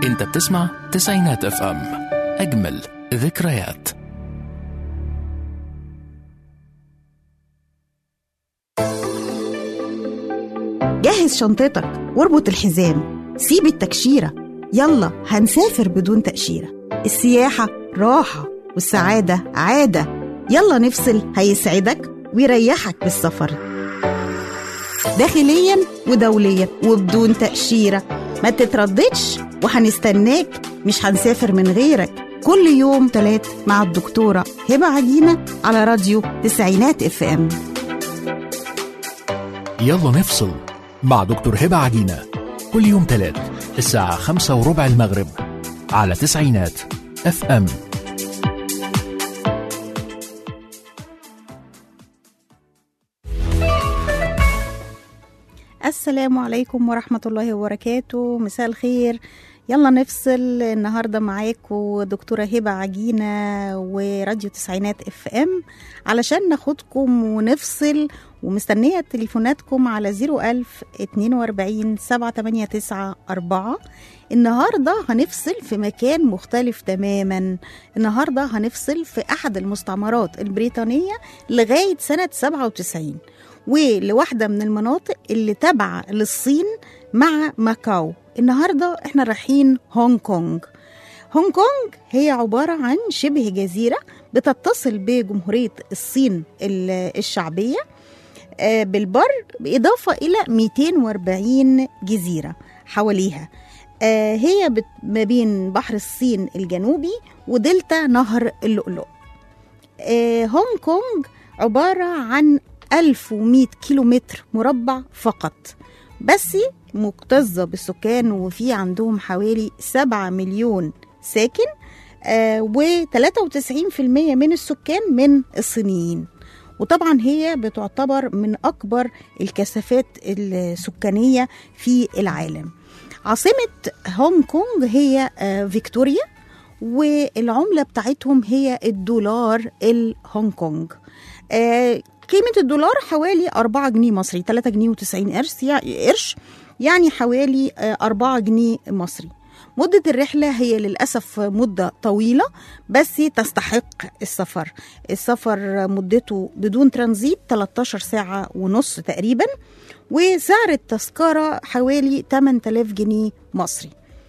انت بتسمع تسعينات اف ام اجمل ذكريات جهز شنطتك واربط الحزام سيب التكشيرة يلا هنسافر بدون تأشيرة السياحة راحة والسعادة عادة يلا نفصل هيسعدك ويريحك بالسفر داخليا ودوليا وبدون تأشيرة ما تترددش وهنستناك مش هنسافر من غيرك كل يوم تلات مع الدكتورة هبة عجينة على راديو تسعينات اف ام يلا نفصل مع دكتور هبة عجينة كل يوم تلات الساعة خمسة وربع المغرب على تسعينات اف ام السلام عليكم ورحمة الله وبركاته مساء الخير يلا نفصل النهاردة معاكم دكتورة هبة عجينة وراديو تسعينات اف ام علشان ناخدكم ونفصل ومستنية تليفوناتكم على 01000 42 789 4 النهاردة هنفصل في مكان مختلف تماما النهاردة هنفصل في أحد المستعمرات البريطانية لغاية سنة 97 ولواحدة من المناطق اللي تابعة للصين مع ماكاو النهاردة احنا رايحين هونج كونج هونج كونج هي عبارة عن شبه جزيرة بتتصل بجمهورية الصين ال- الشعبية آه، بالبر بإضافة إلى 240 جزيرة حواليها آه، هي بت- ما بين بحر الصين الجنوبي ودلتا نهر اللؤلؤ آه، هونج كونج عبارة عن 1100 كيلومتر مربع فقط بس مكتظة بالسكان وفي عندهم حوالي 7 مليون ساكن آه و93% من السكان من الصينيين وطبعا هي بتعتبر من أكبر الكثافات السكانية في العالم عاصمة هونج كونج هي آه فيكتوريا والعملة بتاعتهم هي الدولار الهونج كونج آه قيمة الدولار حوالي 4 جنيه مصري 3 جنيه و90 قرش يع- قرش يعني حوالي آه، 4 جنيه مصري مدة الرحلة هي للأسف مدة طويلة بس تستحق السفر السفر مدته بدون ترانزيت 13 ساعة ونص تقريبا وسعر التذكرة حوالي 8000 جنيه مصري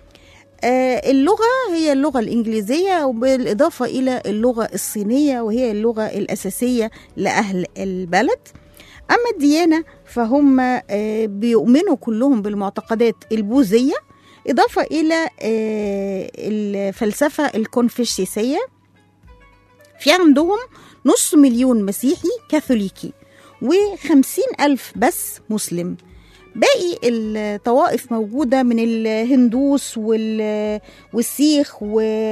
آه، اللغة هي اللغة الإنجليزية وبالإضافة إلى اللغة الصينية وهي اللغة الأساسية لأهل البلد أما الديانة فهم آه، بيؤمنوا كلهم بالمعتقدات البوذية إضافة إلى آه، الفلسفة الكونفوشيوسية في عندهم نص مليون مسيحي كاثوليكي وخمسين ألف بس مسلم باقي الطوائف موجودة من الهندوس وال- والسيخ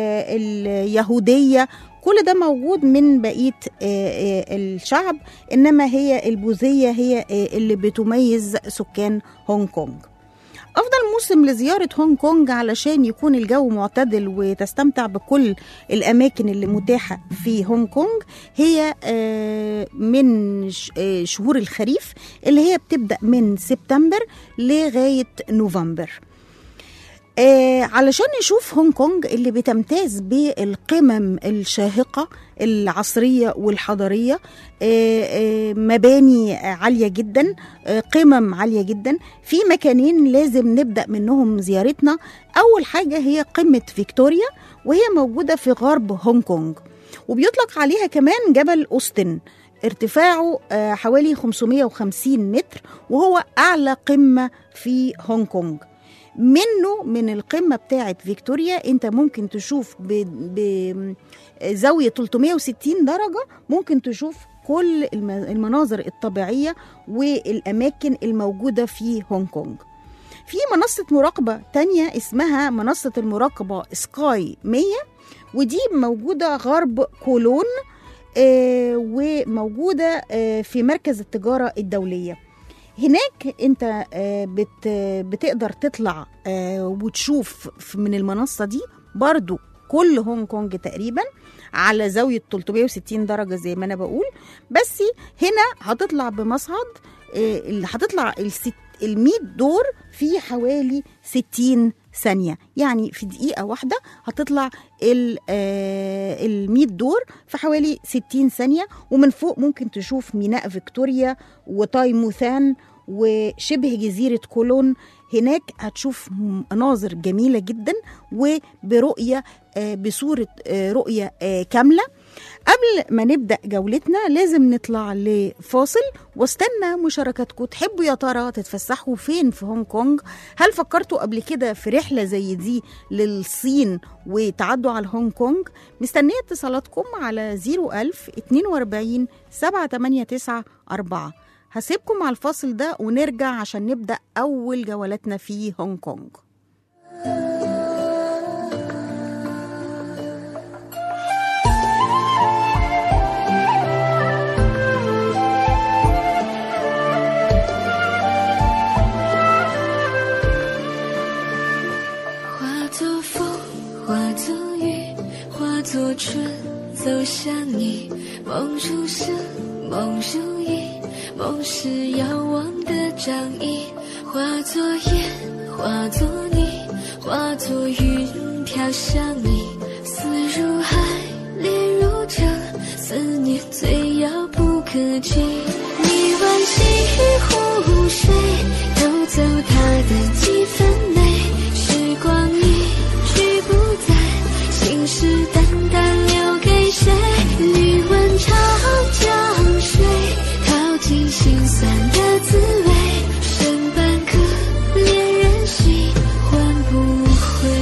واليهودية كل ده موجود من بقية آه، آه، الشعب إنما هي البوذية هي آه، اللي بتميز سكان هونج كونج أفضل موسم لزيارة هونج كونج علشان يكون الجو معتدل وتستمتع بكل الأماكن اللي متاحة في هونج كونج هي آه، من ش- آه، شهور الخريف اللي هي بتبدأ من سبتمبر لغاية نوفمبر آه علشان نشوف هونج كونج اللي بتمتاز بالقمم الشاهقة العصرية والحضارية آه آه مباني عالية جدا آه قمم عالية جدا في مكانين لازم نبدأ منهم زيارتنا أول حاجة هي قمة فيكتوريا وهي موجودة في غرب هونج كونج وبيطلق عليها كمان جبل أوستن ارتفاعه آه، حوالي 550 متر وهو أعلى قمة في هونج كونج منه من القمة بتاعة فيكتوريا انت ممكن تشوف بزاوية 360 درجة ممكن تشوف كل الم- المناظر الطبيعية والأماكن الموجودة في هونج كونج في منصة مراقبة تانية اسمها منصة المراقبة سكاي 100 ودي موجودة غرب كولون آه، وموجودة آه، في مركز التجارة الدولية هناك انت آه، بت بتقدر تطلع آه، وتشوف في- من المنصة دي برضو كل هونج كونج تقريبا على زاوية 360 درجة زي ما أنا بقول بس هنا هتطلع بمصعد آه، اللي هتطلع الست ال 100 دور في حوالي 60 ثانية يعني في دقيقة واحدة هتطلع ال آه، ال 100 دور في حوالي 60 ثانية ومن فوق ممكن تشوف ميناء فيكتوريا وتايموثان وشبه جزيرة كولون هناك هتشوف مناظر جميلة جدا وبرؤية آه، بصورة آه، رؤية آه، كاملة قبل ما نبدأ جولتنا لازم نطلع لفاصل واستنى مشاركاتكم تحبوا يا ترى تتفسحوا فين في هونج كونج هل فكرتوا قبل كده في رحلة زي دي للصين وتعدوا على هونج كونج مستنية اتصالاتكم على 01000 42 789 4 هسيبكم على الفاصل ده ونرجع عشان نبدأ أول جولتنا في هونج كونج 化作风，化作雨，化作春，走向你。梦如声，梦如影，梦是遥望的仗义。化作烟，化作泥，化作云飘向你。思如海，恋如城，思念最遥不可及。你挽起湖水，偷走它的几分美。时光一去不再，信誓旦旦留给谁？余温长江水，淘尽心酸的滋味。剩半颗恋人心，换不回。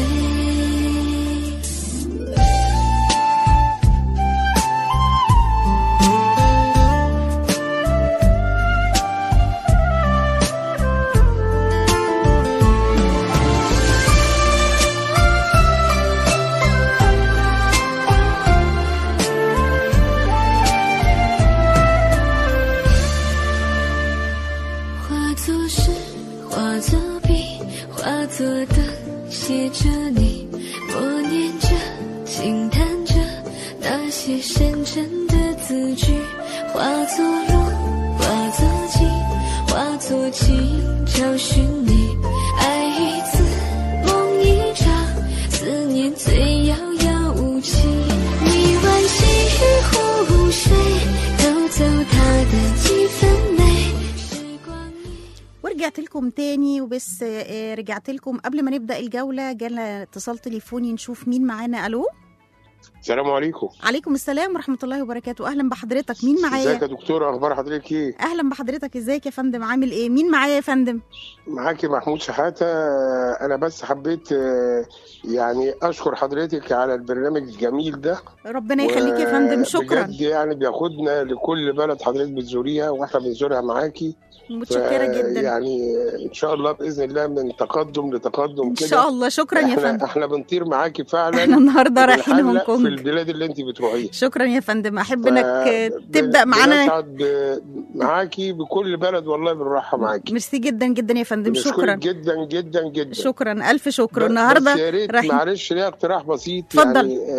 化作诗，化作笔，化作灯，写着你，默念着，轻弹着那些深沉的字句，化作路，化作景，化作情，找寻你，爱一次，梦一场，思念最遥遥无期。你挽起湖水，偷走它的几分美。时光一。 ورجعت لكم تاني وبس آه، رجعت لكم قبل ما نبدأ الجولة جالنا اتصال تليفوني نشوف مين معانا ألو السلام عليكم عليكم السلام ورحمة الله وبركاته أهلا بحضرتك مين ازيك معايا يا دكتور اخبار حضرتك ايه أهلا بحضرتك إزيك يا فندم عامل إيه مين معايا يا فندم معاكي محمود شحاته انا بس حبيت آه، يعني اشكر حضرتك على البرنامج الجميل ده ربنا يخليك يا فندم شكرا بجد يعني بياخدنا لكل بلد حضرتك بتزوريها واحنا بنزورها معاكي متشكرة ف- جدا يعني ان شاء الله باذن الله من تقدم لتقدم إن كده شاء الله شكرا يا احنا فندم احنا بنطير معاكي فعلا احنا النهارده رايحين هونج وبنحلق في كونج البلاد اللي انت بتروحيها شكرا يا فندم احب انك آه، ب- تبدا معانا بنسعد ب- معاكي بكل بلد والله بنروحها معاكي ميرسي جدا جدا يا فندم بنشكرك شكرا جدا جدا جدا شكرا الف شكر ب- النهارده بس يا ريت رايحين معلش ليا اقتراح بسيط اتفضل. يعني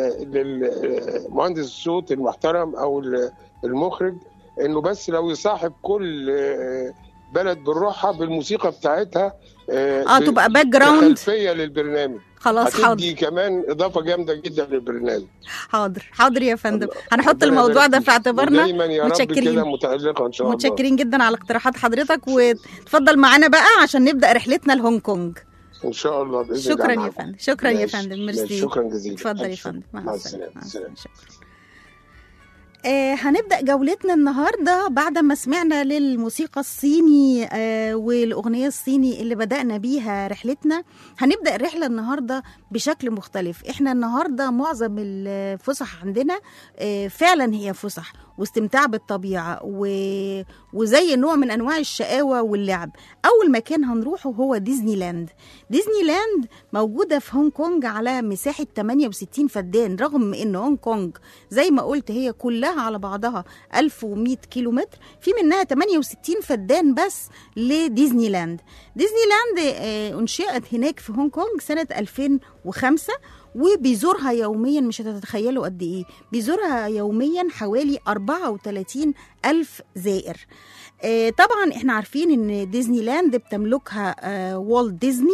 آه، للمهندس الصوت المحترم او ال- المخرج انه بس لو يصاحب كل آه، بلد بنروحها بالموسيقى بتاعتها اه تبقى باك جراوند خلفيه للبرنامج خلاص حاضر هتدي كمان اضافه جامده جدا للبرنامج حاضر حاضر يا فندم الله. هنحط ربنا الموضوع يبارك ده في فيك. اعتبارنا ودايما يا رب متشكرين. كده متالقه ان شاء الله متشكرين جدا على اقتراحات حضرتك وتفضل معانا بقى عشان نبدا رحلتنا لهونج كونج ان شاء الله باذن الله شكرا يا معاكم. فندم شكرا يا ماشي. فندم ماشي. ميرسي شكرا جزيلا اتفضل يا ألف فندم شكر. مع السلامه مع السلامه السلامه شكرا آه هنبدأ جولتنا النهاردة بعد ما سمعنا للموسيقى الصيني آه والأغنية الصيني اللي بدأنا بيها رحلتنا هنبدأ الرحلة النهاردة بشكل مختلف احنا النهاردة معظم الفسح عندنا آه فعلا هي فسح واستمتاع بالطبيعة و... وزي نوع من أنواع الشقاوة واللعب أول مكان هنروحه هو ديزني لاند ديزني لاند موجودة في هونج كونج على مساحة 68 فدان رغم ان هونج كونج زي ما قلت هي كلها على بعضها 1100 كيلو متر في منها 68 فدان بس لديزني لاند ديزني لاند آه، انشئت هناك في هونج كونج سنة 2005 وبيزورها يوميا مش هتتخيلوا قد ايه بيزورها يوميا حوالي 34 ألف زائر آه، طبعا احنا عارفين ان ديزني لاند بتملكها آه، والت ديزني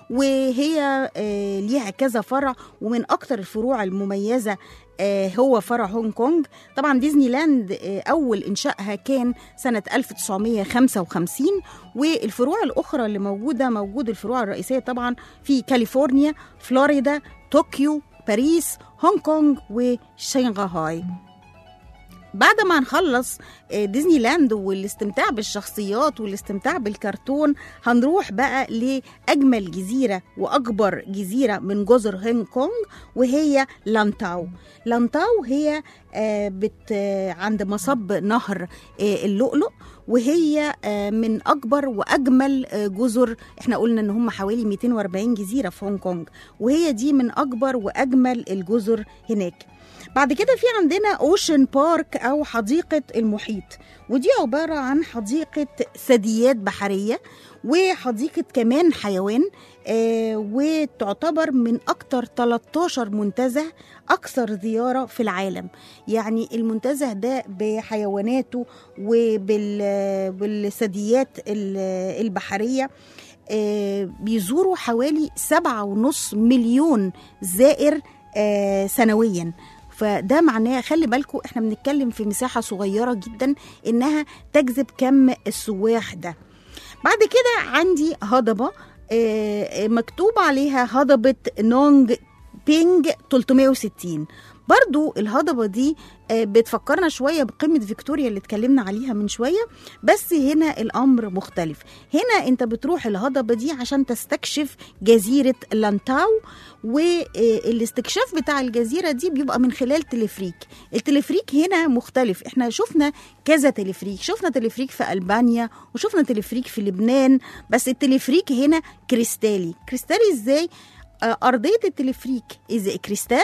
وهي آه، ليها كذا فرع ومن أكتر الفروع المميزة آه، هو فرع هونج كونج طبعا ديزني لاند آه، أول إنشائها كان سنة 1955 والفروع الأخرى اللي موجودة موجود الفروع الرئيسية طبعا في كاليفورنيا فلوريدا طوكيو باريس هونج كونج وشنغهاي بعد ما نخلص آه، ديزني لاند والاستمتاع بالشخصيات والاستمتاع بالكرتون هنروح بقى لأجمل جزيرة وأكبر جزيرة من جزر هونج كونج وهي لانتاو لانتاو هي آه، بت آه، عند مصب نهر آه، اللؤلؤ وهي آه، من اكبر واجمل آه، جزر احنا قلنا ان هم حوالي 240 جزيره في هونج كونج وهي دي من اكبر واجمل الجزر هناك بعد كده في عندنا اوشن بارك او حديقه المحيط ودي عباره عن حديقه ثدييات بحريه وحديقه كمان حيوان آه وتعتبر من اكتر 13 منتزه اكثر زياره في العالم يعني المنتزه ده بحيواناته وبالثدييات البحريه آه، بيزوروا حوالي سبعة ونص مليون زائر آه، سنويا فده معناه خلي بالكم احنا بنتكلم في مساحة صغيرة جدا انها تجذب كم السواح ده بعد كده عندي هضبة آه، آه، مكتوب عليها هضبة نونج بينج 360 برضو الهضبة دي آه، بتفكرنا شوية بقمة فيكتوريا اللي اتكلمنا عليها من شوية بس هنا الأمر مختلف هنا انت بتروح الهضبة دي عشان تستكشف جزيرة لانتاو والاستكشاف بتاع الجزيرة دي بيبقى من خلال تلفريك التلفريك هنا مختلف احنا شفنا كذا تلفريك شفنا تلفريك في ألبانيا وشفنا تلفريك في لبنان بس التلفريك هنا كريستالي كريستالي ازاي آه، أرضية التلفريك إذا كريستال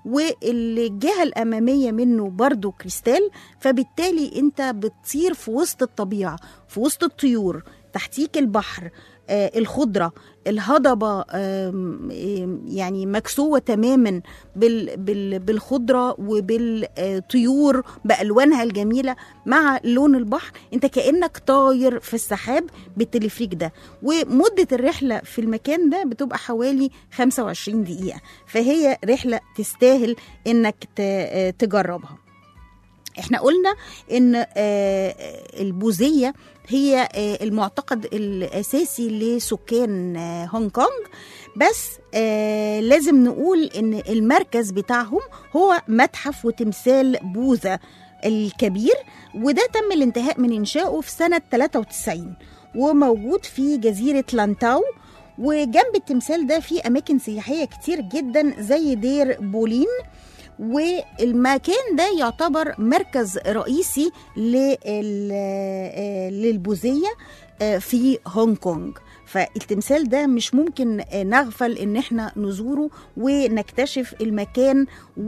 والجهة الأمامية منه برضو كريستال فبالتالي أنت بتطير في وسط الطبيعة في وسط الطيور تحتيك البحر آه، الخضرة الهضبة آم، آم، يعني مكسوة تماما بال بال بالخضرة وبالطيور بألوانها الجميلة مع لون البحر انت كأنك طاير في السحاب بالتلفريك ده ومدة الرحلة في المكان ده بتبقى حوالي 25 دقيقة فهي رحلة تستاهل انك ت- آه، تجربها احنا قلنا ان آه، البوذيه هي آه، المعتقد الاساسي لسكان آه، هونج كونج بس آه، لازم نقول ان المركز بتاعهم هو متحف وتمثال بوذا الكبير وده تم الانتهاء من انشائه في سنه 93 وموجود في جزيره لانتاو وجنب التمثال ده في اماكن سياحيه كتير جدا زي دير بولين والمكان ده يعتبر مركز رئيسي لل- آه، للبوذية آه، في هونج كونج فالتمثال ده مش ممكن آه، نغفل ان احنا نزوره ونكتشف المكان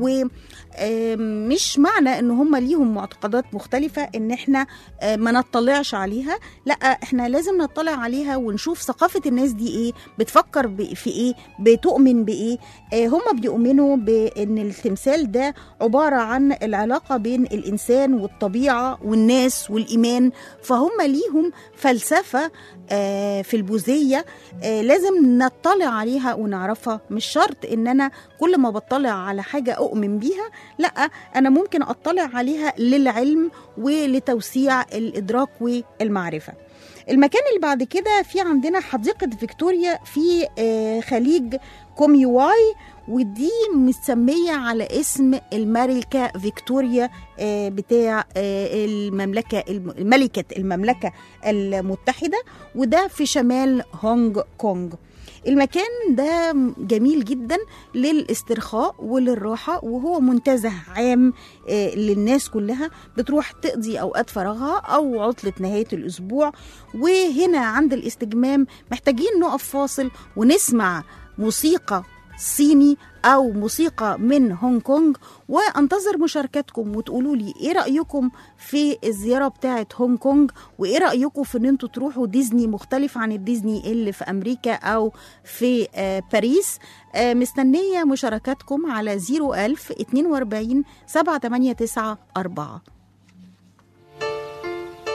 ومش معنى ان هم ليهم معتقدات مختلفة ان احنا آه، ما نطلعش عليها لا احنا لازم نطلع عليها ونشوف ثقافة الناس دي ايه بتفكر ب- في ايه بتؤمن بايه آه، هم بيؤمنوا بان التمثال ده عبارة عن العلاقة بين الانسان والطبيعة والناس والايمان فهم ليهم فلسفة آه، في البوذية آه، لازم نطلع عليها ونعرفها مش شرط ان انا كل ما بطلع على حاجة اؤمن بيها لا انا ممكن اطلع عليها للعلم ولتوسيع الادراك والمعرفة المكان اللي بعد كده في عندنا حديقة فيكتوريا في آه، خليج كوميواي ودي مسمية على اسم الملكة فيكتوريا آه، بتاع آه، المملكة الم- ملكة المملكة المتحدة وده في شمال هونج كونج المكان ده جميل جدا للاسترخاء وللراحة وهو منتزه عام آه، للناس كلها بتروح تقضي أوقات فراغها أو عطلة نهاية الأسبوع وهنا عند الاستجمام محتاجين نقف فاصل ونسمع موسيقى صيني او موسيقى من هونج كونج وانتظر مشاركاتكم وتقولوا لي ايه رايكم في الزياره بتاعه هونج كونج وايه رايكم في ان انتوا تروحوا ديزني مختلف عن الديزني اللي في امريكا او في آه باريس آه مستنيه مشاركاتكم على 01000 42 789 4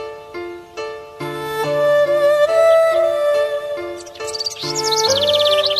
Thank you.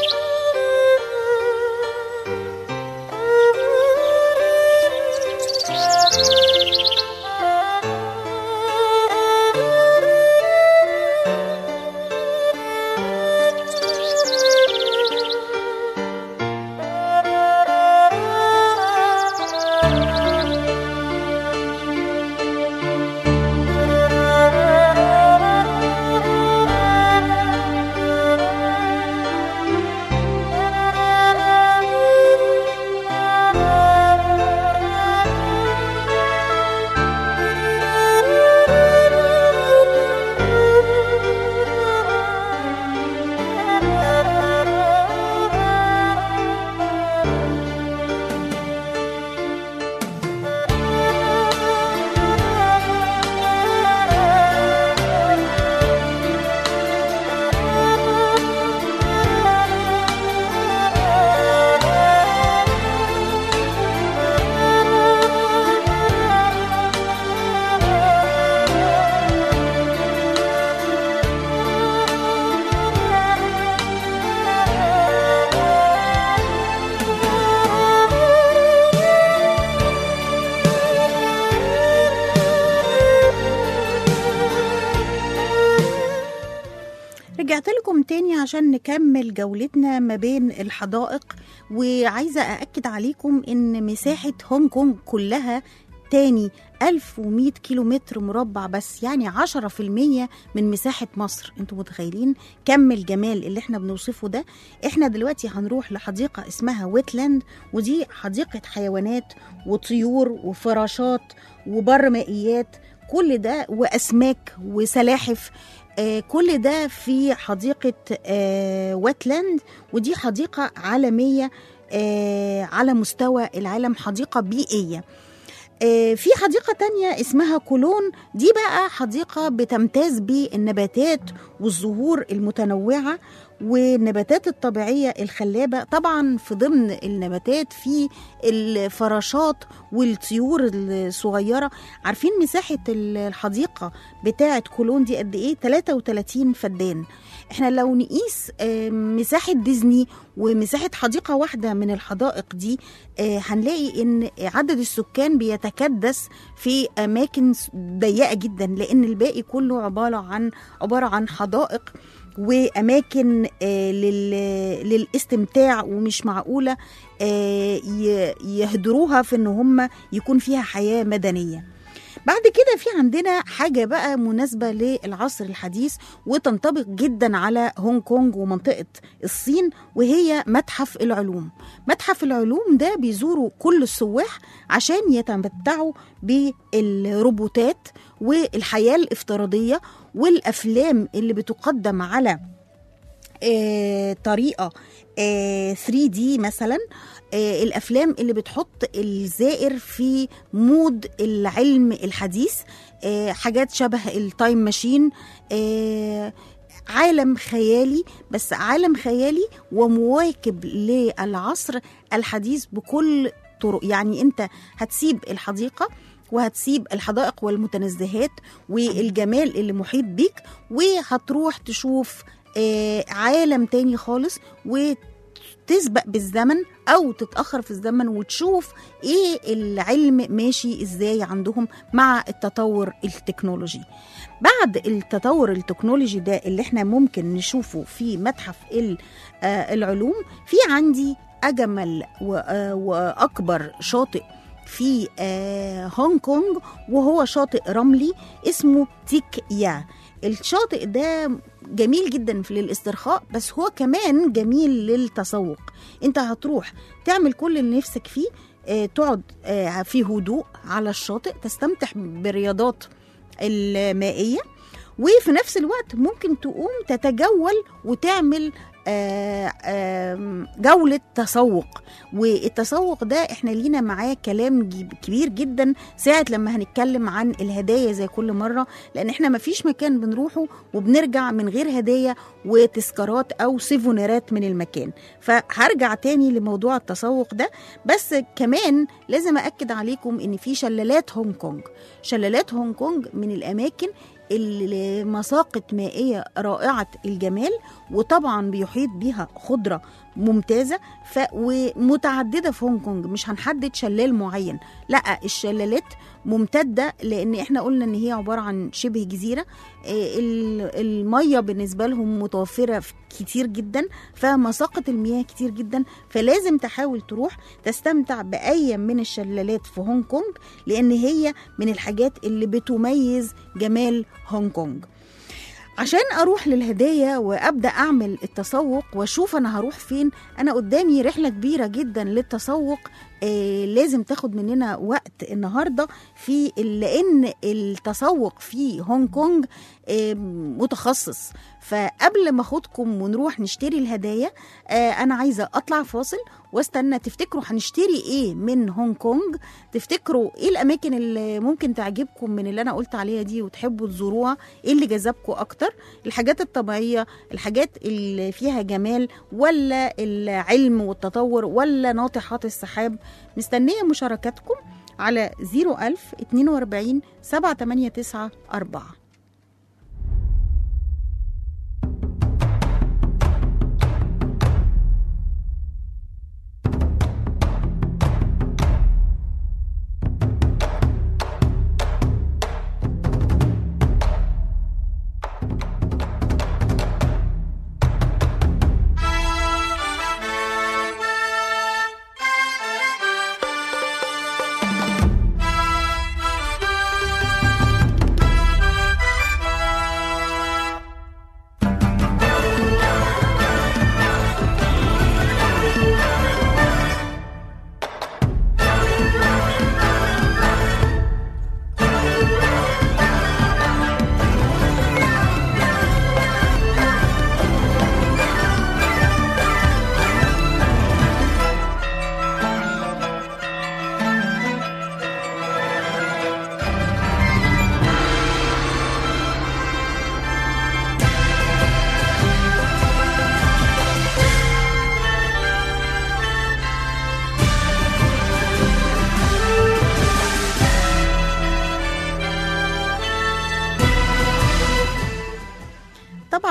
رجعت لكم تاني عشان نكمل جولتنا ما بين الحدائق وعايزة أأكد عليكم إن مساحة هونج كونج كلها تاني 1100 كيلو متر مربع بس يعني 10% من مساحة مصر انتوا متخيلين كم الجمال اللي احنا بنوصفه ده احنا دلوقتي هنروح لحديقة اسمها ويتلاند ودي حديقة حيوانات وطيور وفراشات وبر مائيات كل ده وأسماك وسلاحف آه، كل ده في حديقة آه، واتلاند ودي حديقة عالمية آه، على مستوى العالم حديقة بيئية آه، في حديقة تانية اسمها كولون دي بقى حديقة بتمتاز بالنباتات والزهور المتنوعة والنباتات الطبيعية الخلابة طبعا في ضمن النباتات في الفراشات والطيور الصغيرة عارفين مساحة الحديقة بتاعة كولون دي قد ايه 33 فدان احنا لو نقيس آه، مساحة ديزني ومساحة حديقة واحدة من الحدائق دي آه، هنلاقي ان عدد السكان بيتكدس في اماكن ضيقة جدا لان الباقي كله عبارة عن عبارة عن حدائق واماكن آه، لل- للاستمتاع ومش معقوله آه، ي- يهدروها في ان هم يكون فيها حياه مدنيه بعد كده في عندنا حاجة بقى مناسبة للعصر الحديث وتنطبق جدا على هونج كونج ومنطقة الصين وهي متحف العلوم متحف العلوم ده بيزوروا كل السواح عشان يتمتعوا بالروبوتات والحياة الافتراضية والأفلام اللي بتقدم على آه، طريقه آه، 3D مثلا آه، الافلام اللي بتحط الزائر في مود العلم الحديث آه، حاجات شبه التايم ماشين آه، عالم خيالي بس عالم خيالي ومواكب للعصر الحديث بكل طرق يعني انت هتسيب الحديقه وهتسيب الحدائق والمتنزهات والجمال اللي محيط بيك وهتروح تشوف آه، عالم تاني خالص وتسبق بالزمن او تتاخر في الزمن وتشوف ايه العلم ماشي ازاي عندهم مع التطور التكنولوجي بعد التطور التكنولوجي ده اللي احنا ممكن نشوفه في متحف ال- آه، العلوم في عندي اجمل و- آه، واكبر شاطئ في آه، هونج كونج وهو شاطئ رملي اسمه تيك يا الشاطئ ده جميل جدا في للاسترخاء بس هو كمان جميل للتسوق انت هتروح تعمل كل اللي نفسك فيه آه، تقعد آه، في هدوء على الشاطئ تستمتع بالرياضات المائية وفي نفس الوقت ممكن تقوم تتجول وتعمل آه، آم، جولة تسوق والتسوق ده احنا لينا معاه كلام جي- كبير جدا ساعة لما هنتكلم عن الهدايا زي كل مرة لان احنا مفيش مكان بنروحه وبنرجع من غير هدايا وتذكارات او سيفونيرات من المكان فهرجع تاني لموضوع التسوق ده بس كمان لازم أأكد عليكم إن في شلالات هونج كونج شلالات هونج كونج من الأماكن اللي مساقط مائية رائعة الجمال وطبعا بيحيط بيها خضرة ممتازة ف... ومتعددة في هونج كونج مش هنحدد شلال معين لا الشلالات ممتدة لأن احنا قلنا إن هي عبارة عن شبه جزيرة آه، ال- المية بالنسبة لهم متوفرة في- كتير جدا فمساقط المياه كتير جدا فلازم تحاول تروح تستمتع بأي من الشلالات في هونج كونج لأن هي من الحاجات اللي بتميز جمال هونج كونج عشان اروح للهدايا وابدا اعمل التسوق واشوف انا هروح فين انا قدامي رحله كبيره جدا للتسوق آه لازم تاخد مننا وقت النهارده في لان التسوق في هونج كونج آه متخصص فقبل ما اخدكم ونروح نشتري الهدايا آه انا عايزه اطلع فاصل واستنى تفتكروا هنشتري ايه من هونج كونج تفتكروا ايه الاماكن اللي ممكن تعجبكم من اللي انا قلت عليها دي وتحبوا تزوروها ايه اللي جذبكم اكتر الحاجات الطبيعيه الحاجات اللي فيها جمال ولا العلم والتطور ولا ناطحات السحاب مستنيه مشاركاتكم على 01000 42 789 4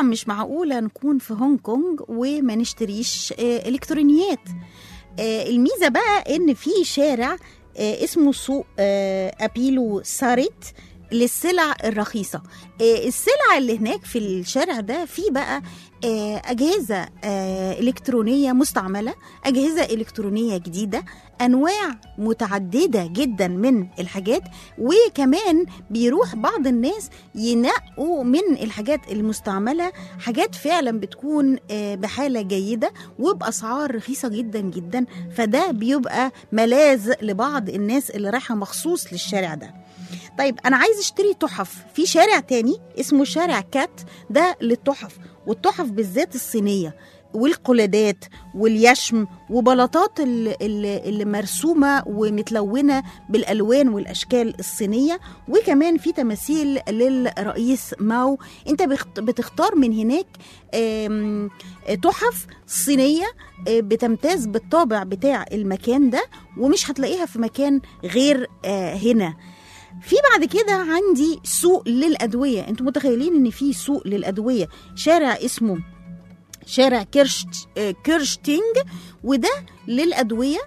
مش معقوله نكون في هونج كونج وما نشتريش آه، الكترونيات آه، الميزه بقى ان في شارع آه، اسمه سوق آه، ابيلو ساريت للسلع الرخيصة آه، السلع اللي هناك في الشارع ده في بقى آه، أجهزة آه، إلكترونية مستعملة أجهزة إلكترونية جديدة أنواع متعددة جدا من الحاجات وكمان بيروح بعض الناس ينقوا من الحاجات المستعملة حاجات فعلا بتكون آه، بحالة جيدة وبأسعار رخيصة جدا جدا فده بيبقى ملاذ لبعض الناس اللي رايحة مخصوص للشارع ده طيب انا عايز اشتري تحف في شارع تاني اسمه شارع كات ده للتحف والتحف بالذات الصينيه والقلادات واليشم وبلاطات اللي, اللي مرسومه ومتلونه بالالوان والاشكال الصينيه وكمان في تماثيل للرئيس ماو انت بخت- بتختار من هناك آم، تحف صينيه آه، بتمتاز بالطابع بتاع المكان ده ومش هتلاقيها في مكان غير آه، هنا في بعد كده عندي سوق للأدوية انتوا متخيلين ان في سوق للأدوية شارع اسمه شارع كيرش آه، كيرشتينج وده للأدوية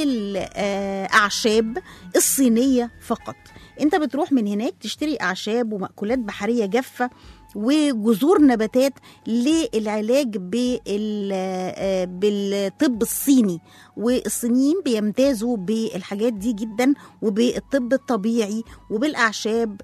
وللأعشاب الصينية فقط انت بتروح من هناك تشتري أعشاب ومأكولات بحرية جافة وجذور نباتات للعلاج بال- آه، بالطب الصيني والصينيين بيمتازوا بالحاجات دي جدا وبالطب الطبيعي وبالاعشاب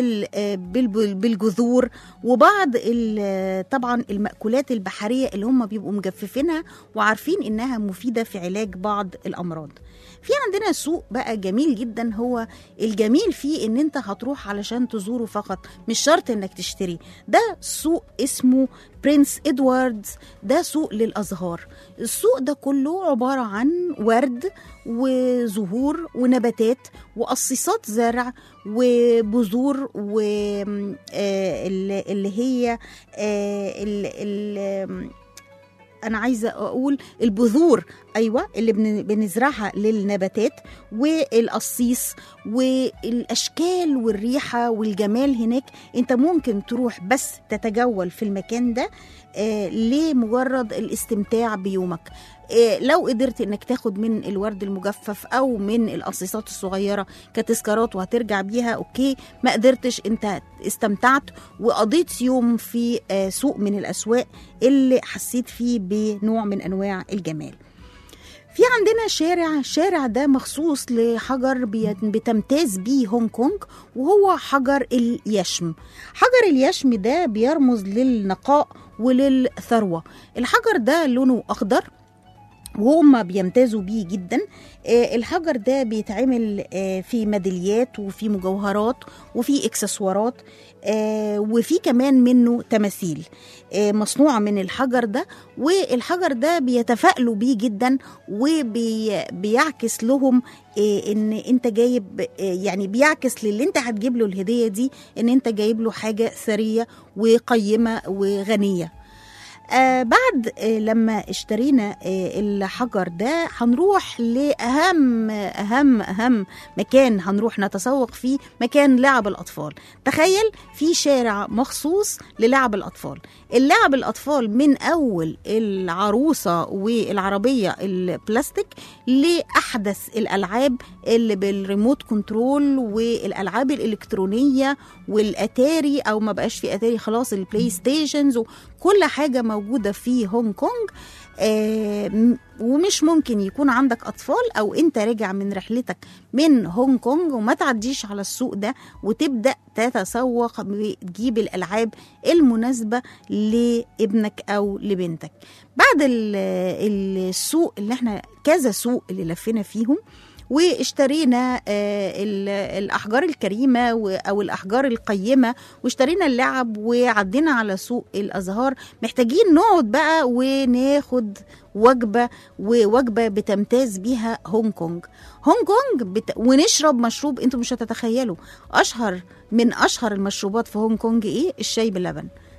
وبالجذور وبعض ال- طبعا المأكولات البحريه اللي هم بيبقوا مجففينها وعارفين انها مفيده في علاج بعض الامراض في عندنا سوق بقى جميل جدا هو الجميل فيه ان انت هتروح علشان تزوره فقط مش شرط انك تشتري ده سوق اسمه برنس ادواردز ده سوق للازهار السوق ده كله عباره عن ورد وزهور ونباتات وقصيصات زرع وبذور و آه، اللي اللي هي آه، ال- ال- انا عايزه اقول البذور ايوه اللي بن- بنزرعها للنباتات والقصيص والاشكال والريحه والجمال هناك انت ممكن تروح بس تتجول في المكان ده آه لمجرد الاستمتاع بيومك آه لو قدرت انك تاخد من الورد المجفف او من القصيصات الصغيره كتذكارات وهترجع بيها اوكي ما قدرتش انت استمتعت وقضيت يوم في آه سوق من الاسواق اللي حسيت فيه بنوع من انواع الجمال في عندنا شارع شارع ده مخصوص لحجر بي- بتمتاز بيه هونج كونج وهو حجر اليشم حجر اليشم ده بيرمز للنقاء وللثروة الحجر ده لونه أخضر وهم بيمتازوا بيه جدا آه، الحجر ده بيتعمل آه، في ميداليات وفي مجوهرات وفي اكسسوارات آه، وفي كمان منه تماثيل آه، مصنوعة من الحجر ده والحجر ده بيتفائلوا بيه جدا وبيعكس لهم آه، ان انت جايب آه، يعني بيعكس للي انت هتجيب له الهدية دي ان انت جايب له حاجة ثرية وقيمة وغنية آه بعد آه لما اشترينا آه الحجر ده هنروح لأهم أهم أهم مكان هنروح نتسوق فيه مكان لعب الأطفال تخيل في شارع مخصوص للعب الأطفال اللعب الأطفال من أول العروسة والعربية البلاستيك لأحدث الألعاب اللي بالريموت كنترول والألعاب الإلكترونية والأتاري أو ما بقاش في أتاري خلاص البلاي ستيشنز وكل حاجة موجودة في هونج كونج آه، م- ومش ممكن يكون عندك أطفال أو أنت راجع من رحلتك من هونج كونج وما تعديش على السوق ده وتبدأ تتسوق وتجيب الألعاب المناسبة لابنك أو لبنتك بعد ال- السوق اللي احنا كذا سوق اللي لفينا فيهم واشترينا آه، ال- الاحجار الكريمه و- او الاحجار القيمه واشترينا اللعب وعدينا على سوق الازهار محتاجين نقعد بقى وناخد وجبه ووجبه بتمتاز بيها هونج كونج هونج كونج بت... ونشرب مشروب انتوا مش هتتخيلوا اشهر من اشهر المشروبات في هونج كونج ايه الشاي باللبن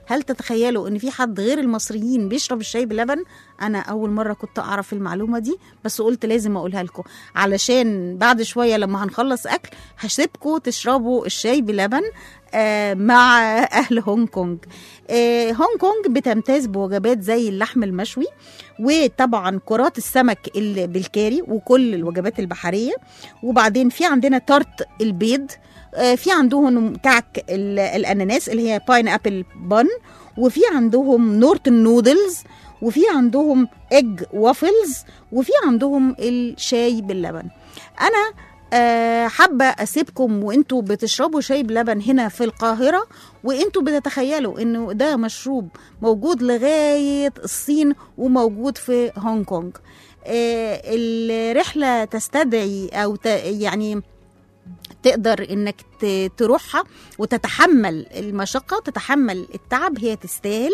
هل تتخيلوا ان في حد غير المصريين بيشرب الشاي بلبن انا اول مره كنت اعرف المعلومه دي بس قلت لازم اقولها لكم علشان بعد شويه لما هنخلص اكل هسيبكم تشربوا الشاي بلبن آه، مع اهل هونج كونج آه، هونج كونج بتمتاز بوجبات زي اللحم المشوي وطبعا كرات السمك اللي بالكاري وكل الوجبات البحريه وبعدين في عندنا تارت البيض آه، في عندهم كعك ال- الاناناس اللي هي باين ابل بان وفي عندهم نورتن نودلز وفي عندهم ايج وافلز وفي عندهم الشاي باللبن انا آه، حابه اسيبكم وانتوا بتشربوا شاي بلبن هنا في القاهره وانتوا بتتخيلوا انه ده مشروب موجود لغايه الصين وموجود في هونج كونج آه، الرحله تستدعي او ت- يعني تقدر انك ت- تروحها وتتحمل المشقه وتتحمل التعب هي تستاهل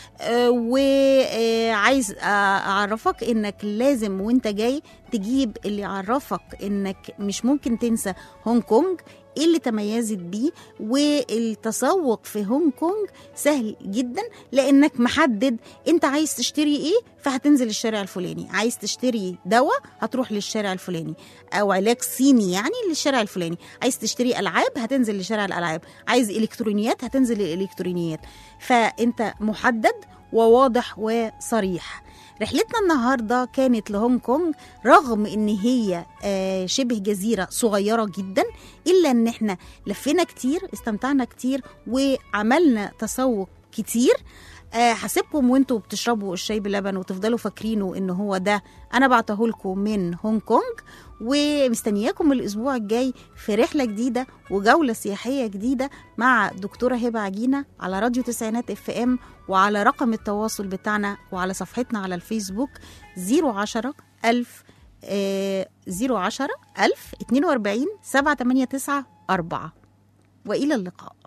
وعايز اعرفك انك لازم وانت جاي تجيب اللي يعرفك انك مش ممكن تنسى هونج كونج ايه اللي تميزت بيه والتسوق في هونج كونج سهل جدا لانك محدد انت عايز تشتري ايه فهتنزل الشارع الفلاني عايز تشتري دواء هتروح للشارع الفلاني او علاج صيني يعني للشارع الفلاني عايز تشتري العاب هتنزل لشارع الالعاب عايز الكترونيات هتنزل للالكترونيات فانت محدد وواضح وصريح رحلتنا النهارده كانت لهونج كونج رغم ان هي آه، شبه جزيره صغيره جدا الا ان احنا لفينا كتير استمتعنا كتير وعملنا تسوق كتير آه، هسيبكم وانتوا بتشربوا الشاي بلبن وتفضلوا فاكرينه ان هو ده انا بعته لكم من هونج كونج ومستنياكم الاسبوع الجاي في رحله جديده وجوله سياحيه جديده مع دكتوره هبه عجينه على راديو تسعينات اف ام وعلى رقم التواصل بتاعنا وعلى صفحتنا على الفيسبوك 010 1000 آه، 010 1000 42 789 4 والى اللقاء